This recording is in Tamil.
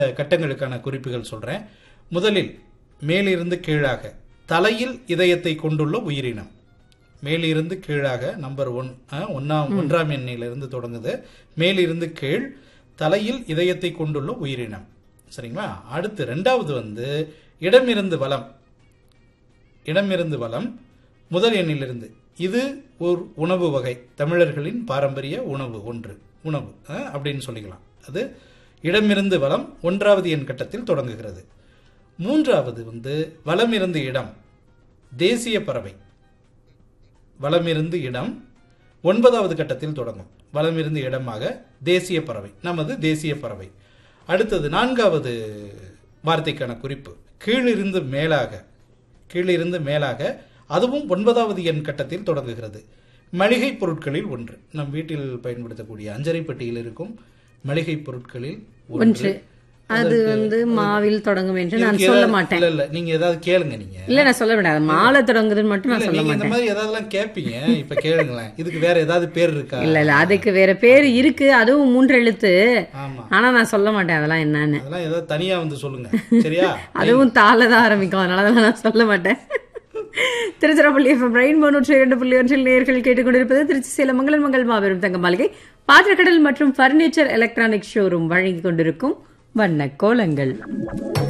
கட்டங்களுக்கான குறிப்புகள் சொல்றேன் முதலில் மேலிருந்து கீழாக தலையில் இதயத்தை கொண்டுள்ள உயிரினம் மேலிருந்து கீழாக நம்பர் ஒன் அஹ், ஒன்னாம் ஒன்றாம் எண்ணிலிருந்து தொடங்குது மேலிருந்து கீழ் தலையில் இதயத்தை கொண்டுள்ள உயிரினம் சரிங்களா அடுத்து ரெண்டாவது வந்து இடமிருந்து வலம் இடமிருந்து வலம் முதல் எண்ணிலிருந்து இது ஒரு உணவு வகை தமிழர்களின் பாரம்பரிய உணவு ஒன்று உணவு அஹ், அப்படின்னு சொல்லிக்கலாம் அது இடமிருந்து வலம் ஒன்றாவது எண் கட்டத்தில் தொடங்குகிறது மூன்றாவது வந்து வலமிருந்து இடம் தேசிய பறவை வலமிருந்து இடம் ஒன்பதாவது கட்டத்தில் தொடங்கும் வலமிருந்து இடமாக தேசிய பறவை நமது தேசிய பறவை அடுத்தது நான்காவது வார்த்தைக்கான குறிப்பு கீழிருந்து மேலாக கீழிருந்து மேலாக அதுவும் ஒன்பதாவது எண் கட்டத்தில் தொடங்குகிறது மளிகை பொருட்களில் ஒன்று நம் வீட்டில் பயன்படுத்தக்கூடிய அஞ்சரை பெட்டியில் இருக்கும் மளிகை பொருட்களில் ஒன்று அது வந்து மாவில் தொடங்கும் என்று நான் இதுக்கு சொல்ல ஏதாவது- மாட்டேன் இல்ல இல்ல நீங்க ஏதாவது கேளுங்க நீங்க இல்ல நான் சொல்ல விடாது மாலை தொடங்குதுன்னு மட்டும் நான் இல்ல, சொல்ல நீங்க இந்த மாட்டேன் மாதிரி ஏதாவதுலாம் கேட்பீங்க இப்ப கேளுங்களேன் இதுக்கு வேற ஏதாவது பேர் இருக்கா இல்ல இல்ல அதுக்கு வேற பேர் இருக்கு அதுவும் மூன்று எழுத்து ஆமா ஆனா நான் சொல்ல மாட்டேன் அதெல்லாம் என்னன்னு அதெல்லாம் ஏதாவது தனியா வந்து சொல்லுங்க சரியா அதுவும் தாள தான் ஆரம்பிக்கும் அதனால அதெல்லாம் நான் சொல்ல மாட்டேன் திருச்சிராப்பள்ளி எஃப்எம் ரெயின்போ நூற்றி இரண்டு புள்ளி ஒன்றில் நேர்கள் கேட்டுக்கொண்டிருப்பது திருச்சி சேலம் மங்களன் மங்கள் மாபெரும் தங்க மாளிகை பாத்திரக்கடல் மற்றும் பர்னிச்சர் எலக்ட்ரானிக் ஷோரூம் வழங்கி கொண்டிருக்கும் வண்ண கோலங்கள்